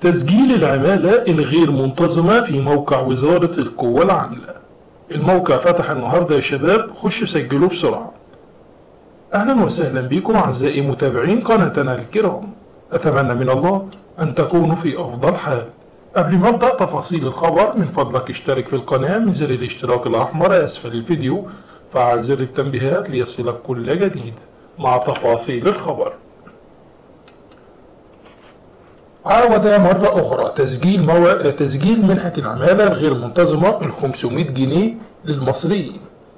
تسجيل العمالة الغير منتظمة في موقع وزارة القوى العاملة الموقع فتح النهاردة يا شباب خشوا سجلوه بسرعة أهلا وسهلا بكم أعزائي متابعين قناتنا الكرام أتمنى من الله أن تكونوا في أفضل حال قبل ما أبدأ تفاصيل الخبر من فضلك اشترك في القناة من زر الاشتراك الأحمر أسفل الفيديو فعل زر التنبيهات ليصلك كل جديد مع تفاصيل الخبر عاود مرة أخرى تسجيل مو... تسجيل منحة العمالة الغير منتظمة ال 500 جنيه للمصريين.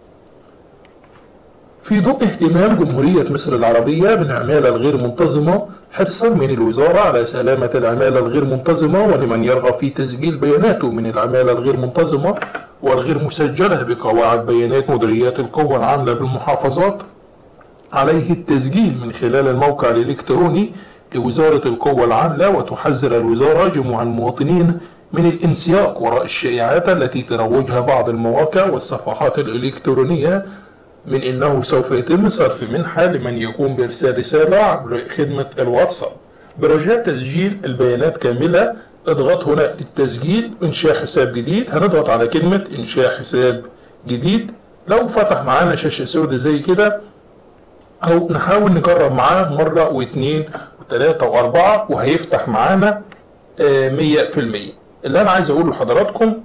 في ضوء اهتمام جمهورية مصر العربية بالعمالة الغير منتظمة حرصا من الوزارة على سلامة العمالة الغير منتظمة ولمن يرغب في تسجيل بياناته من العمالة الغير منتظمة والغير مسجلة بقواعد بيانات مديريات القوى العاملة بالمحافظات عليه التسجيل من خلال الموقع الإلكتروني لوزارة القوى العاملة وتحذر الوزارة جموع المواطنين من الانسياق وراء الشائعات التي تروجها بعض المواقع والصفحات الإلكترونية من أنه سوف يتم صرف منحة لمن يقوم بإرسال رسالة عبر خدمة الواتساب برجاء تسجيل البيانات كاملة اضغط هنا للتسجيل إنشاء حساب جديد هنضغط على كلمة إنشاء حساب جديد لو فتح معانا شاشة سوداء زي كده أو نحاول نجرب معاه مرة واثنين وثلاثة وأربعة وهيفتح معانا مية في المية اللي أنا عايز أقوله لحضراتكم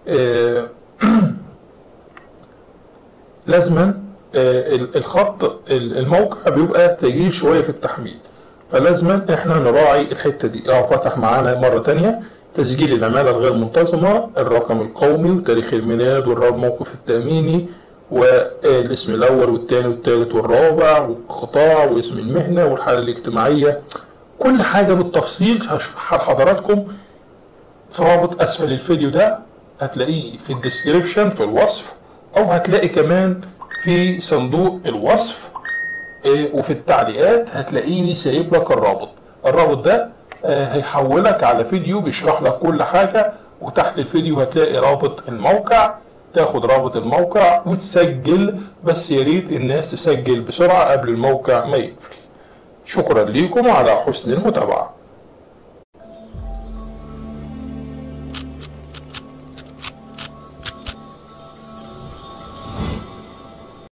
لازما الخط الموقع بيبقى تقيل شوية في التحميل فلازما احنا نراعي الحتة دي اهو فتح معانا مرة تانية تسجيل العمالة الغير منتظمة الرقم القومي وتاريخ الميلاد والموقف التأميني والاسم الأول والثاني والثالث والرابع والقطاع واسم المهنة والحالة الاجتماعية كل حاجة بالتفصيل هشرحها لحضراتكم في رابط أسفل الفيديو ده هتلاقيه في الديسكريبشن في الوصف أو هتلاقي كمان في صندوق الوصف وفي التعليقات هتلاقيني سايب لك الرابط الرابط ده هيحولك على فيديو بيشرح لك كل حاجة وتحت الفيديو هتلاقي رابط الموقع تاخد رابط الموقع وتسجل بس يا ريت الناس تسجل بسرعة قبل الموقع ما يقفل شكرا ليكم على حسن المتابعة